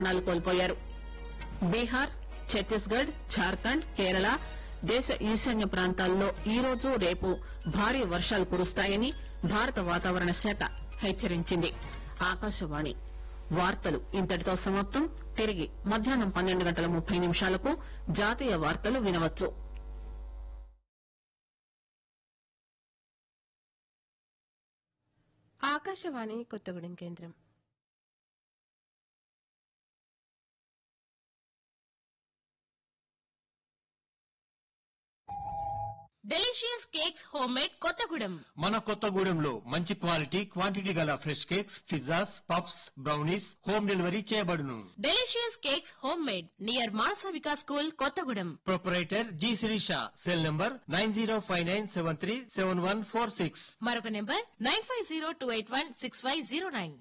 ప్రాణాలు కోల్పోయారు బీహార్ ఛత్తీస్గఢ్ జార్ఖండ్ కేరళ దేశ ఈశాన్య ప్రాంతాల్లో ఈ రోజు రేపు భారీ వర్షాలు కురుస్తాయని భారత వాతావరణ శాఖ హెచ్చరించింది ఆకాశవాణి వార్తలు ఇంతటితో సమాప్తం తిరిగి మధ్యాహ్నం పన్నెండు గంటల ముప్పై నిమిషాలకు జాతీయ వార్తలు వినవచ్చు ఆకాశవాణి కొత్తగూడెం కేంద్రం delicious cakes home made Kothagudem మన కొత్తగూడెంలో మంచి క్వాలిటీ క్వాంటిటీ గల fresh cakes pizzas puffs brownies home delivery చేయబడును delicious cakes home made near Manasa Vikas school Kothagudem proprietor G Sirisha cell number nine zero five nine seven three seven one four six మరొక number nine five zero two eight one six five zero nine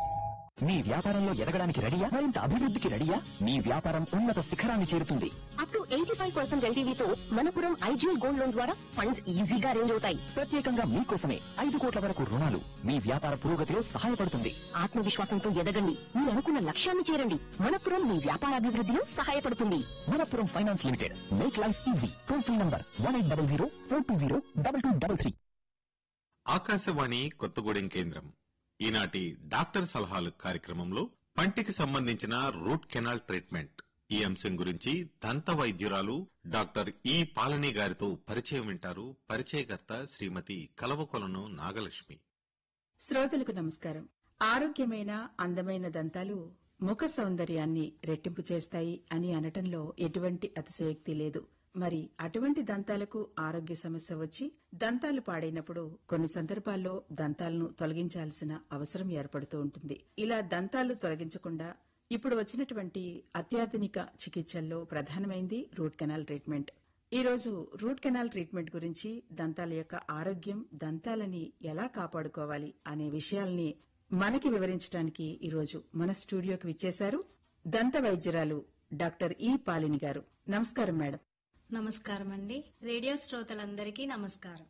మీ వ్యాపారంలో ఎదగడానికి రెడీయా మరింత అభివృద్ధికి రెడీయా మీ వ్యాపారం ఉన్నత శిఖరాన్ని చేరుతుంది up to eighty five percent ఎల్టీవీతో మనపురం ఐజీఎల్ గోల్డ్ లోన్ ద్వారా ఫండ్స్ ఈజీగా అరేంజ్ అవుతాయి ప్రత్యేకంగా మీకోసమే ఐదు కోట్ల వరకు రుణాలు మీ వ్యాపార పురోగతిలో సహాయపడుతుంది ఆత్మవిశ్వాసంతో ఎదగండి మీరు అనుకున్న లక్ష్యాన్ని చేరండి మనపురం మీ వ్యాపారాభివృద్ధిలో సహాయపడుతుంది Manappuram finance limited make life easy toll free number one eight double zero four two zero double two double three Akashvani Kothagudem కేంద్రం ఈనాటి డాక్టర్ సలహాలు కార్యక్రమంలో పంటికి సంబంధించిన రూట్ కెనాల్ ట్రీట్మెంట్ ఈ అంశం గురించి దంత వైద్యురాలు డాక్టర్ ఈ పాలని గారితో పరిచయం వింటారు పరిచయకర్త శ్రీమతి కలవకొలను నాగలక్ష్మి శ్రోతలకు నమస్కారం ఆరోగ్యమైన అందమైన దంతాలు ముఖ సౌందర్యాన్ని రెట్టింపు చేస్తాయి అని అనటంలో ఎటువంటి అతిశయోక్తి లేదు మరి అటువంటి దంతాలకు ఆరోగ్య సమస్య వచ్చి దంతాలు పాడైనప్పుడు కొన్ని సందర్భాల్లో దంతాలను తొలగించాల్సిన అవసరం ఏర్పడుతూ ఉంటుంది ఇలా దంతాలు తొలగించకుండా ఇప్పుడు వచ్చినటువంటి అత్యాధునిక చికిత్సల్లో ప్రధానమైంది రూట్ కెనాల్ ట్రీట్మెంట్ ఈ రోజు రూట్ కెనాల్ ట్రీట్మెంట్ గురించి దంతాల యొక్క ఆరోగ్యం దంతాలని ఎలా కాపాడుకోవాలి అనే విషయాల్ని మనకి వివరించడానికి ఈరోజు మన స్టూడియోకి విచ్చేశారు దంత వైద్యురాలు డాక్టర్ ఈ పాలిని గారు నమస్కారం మేడం నమస్కారం అండి రేడియో శ్రోతలందరికీ నమస్కారం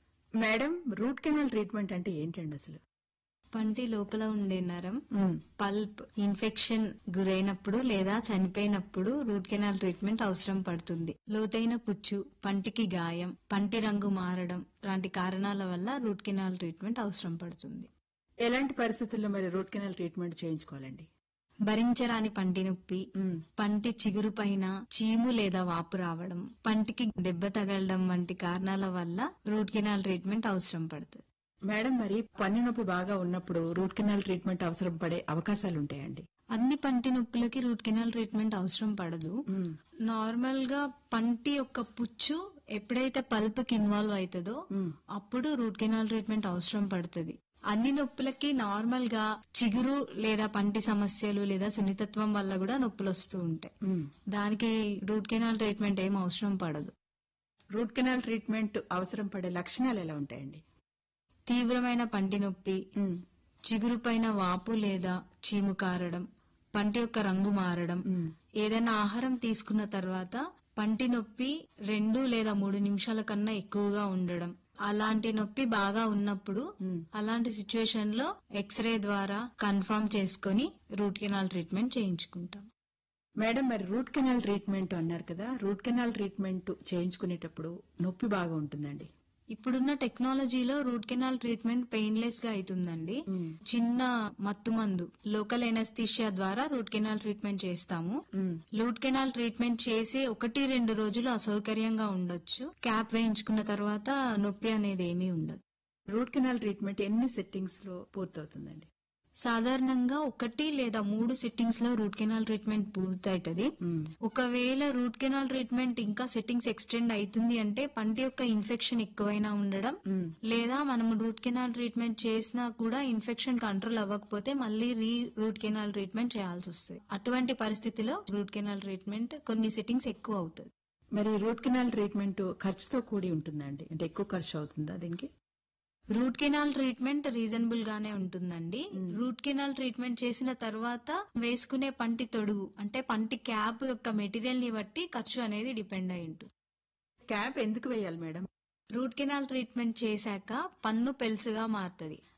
మేడం రూట్ కెనాల్ ట్రీట్మెంట్ అంటే ఏంటండి అసలు పంటి లోపల ఉండే నరం మ్మ్. పల్ప్ ఇన్ఫెక్షన్ గురైనప్పుడు లేదా చనిపోయినప్పుడు రూట్ కెనాల్ ట్రీట్మెంట్ అవసరం పడుతుంది లోతైన పుచ్చు పంటికి గాయం పంటి రంగు మారడం లాంటి కారణాల వల్ల రూట్ కెనాల్ ట్రీట్మెంట్ అవసరం పడుతుంది ఎలాంటి పరిస్థితుల్లో మరి రూట్ కెనాల్ ట్రీట్మెంట్ చేయించుకోవాలండి భరించరాని పంటి నొప్పి మ్మ్. పంటి చిగురు పైన చీము లేదా వాపు రావడం పంటికి దెబ్బ తగలడం వంటి కారణాల వల్ల రూట్ కెనాల్ ట్రీట్మెంట్ అవసరం పడుతుంది మేడం మరి పన్ను నొప్పి బాగా ఉన్నప్పుడు రూట్ కెనాల్ ట్రీట్మెంట్ అవసరం పడే అవకాశాలు ఉంటాయండి అన్ని పంటి నొప్పులకి రూట్ కెనాల్ ట్రీట్మెంట్ అవసరం పడదు మ్మ్. నార్మల్ గా పంటి యొక్క పుచ్చు ఎప్పుడైతే పల్ప్ కి ఇన్వాల్వ్ అవుతుందో మ్మ్. అప్పుడు రూట్ కెనాల్ ట్రీట్మెంట్ అవసరం పడుతుంది అన్ని నొప్పులకి నార్మల్ గా చిగురు లేదా పంటి సమస్యలు లేదా సున్నితత్వం వల్ల కూడా నొప్పులు వస్తూ ఉంటాయి మ్మ్. దానికి రూట్ కెనాల్ ట్రీట్మెంట్ ఏం అవసరం పడదు రూట్ కెనాల్ ట్రీట్మెంట్ అవసరం పడే లక్షణాలు ఎలా ఉంటాయండి తీవ్రమైన పంటి నొప్పి మ్మ్. చిగురు పైన వాపు లేదా చీము కారడం పంటి యొక్క రంగు మారడం మ్మ్. ఏదైనా ఆహారం తీసుకున్న తర్వాత పంటి నొప్పి రెండు లేదా మూడు నిమిషాల కన్నా ఎక్కువగా ఉండడం అలాంటి నొప్పి బాగా ఉన్నప్పుడు మ్మ్. అలాంటి సిచ్యువేషన్ లో ఎక్స్రే ద్వారా కన్ఫర్మ్ చేసుకుని రూట్ కెనాల్ ట్రీట్మెంట్ చేయించుకుంటాం మేడం మరి రూట్ కెనాల్ ట్రీట్మెంట్ అన్నారు కదా రూట్ కెనాల్ ట్రీట్మెంట్ చేయించుకునేటప్పుడు నొప్పి బాగా ఉంటుందండి ఇప్పుడున్న టెక్నాలజీలో రూట్ కెనాల్ ట్రీట్మెంట్ పెయిన్లెస్ గా అవుతుందండి మ్మ్. చిన్న మత్తు మందు లోకల్ ఎనస్థీషియా ద్వారా రూట్ కెనాల్ ట్రీట్మెంట్ చేస్తాము మ్మ్. రూట్ కెనాల్ ట్రీట్మెంట్ చేసి ఒకటి రెండు రోజులు అసౌకర్యంగా ఉండొచ్చు క్యాప్ వేయించుకున్న తర్వాత నొప్పి అనేది ఏమీ ఉండదు రూట్ కెనాల్ ట్రీట్మెంట్ ఎన్ని సెట్టింగ్స్ లో పూర్తవుతుందండి సాధారణంగా ఒకటి లేదా మూడు సిట్టింగ్స్ లో రూట్ కెనాల్ ట్రీట్మెంట్ పూర్తవుతుంది మ్మ్. ఒకవేళ రూట్ కెనాల్ ట్రీట్మెంట్ ఇంకా సెట్టింగ్స్ ఎక్స్టెండ్ అవుతుంది అంటే పంటి యొక్క ఇన్ఫెక్షన్ ఎక్కువైనా ఉండడం మ్మ్. లేదా మనం రూట్ కెనాల్ ట్రీట్మెంట్ చేసినా కూడా ఇన్ఫెక్షన్ కంట్రోల్ అవ్వకపోతే మళ్ళీ రీ రూట్ కెనాల్ ట్రీట్మెంట్ చేయాల్సి వస్తుంది అటువంటి పరిస్థితిలో రూట్ కెనాల్ ట్రీట్మెంట్ కొన్ని సెట్టింగ్స్ ఎక్కువ అవుతుంది మరి రూట్ కెనాల్ ట్రీట్మెంట్ ఖర్చుతో కూడి ఉంటుందండి అంటే ఎక్కువ ఖర్చు అవుతుందా దీనికి రూట్ కెనాల్ ట్రీట్మెంట్ రీజనబుల్ గానే ఉంటుందండి రూట్ కెనాల్ ట్రీట్మెంట్ చేసిన తర్వాత వేసుకునే పంటి తొడుగు అంటే పంటి క్యాప్ యొక్క మెటీరియల్ ని బట్టి ఖర్చు అనేది డిపెండ్ అయి ఉంటుంది క్యాప్ ఎందుకు వేయాలి మేడం రూట్ కెనాల్ ట్రీట్మెంట్ చేశాక పన్ను పెల్సుగా మారుతుంది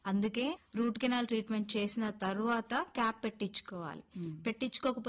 అందుకే రూట్ కెనాల్ ట్రీట్మెంట్ చేసిన తరువాత క్యాప్ పెట్టించుకోవాలి పెట్టించుకోకపోతే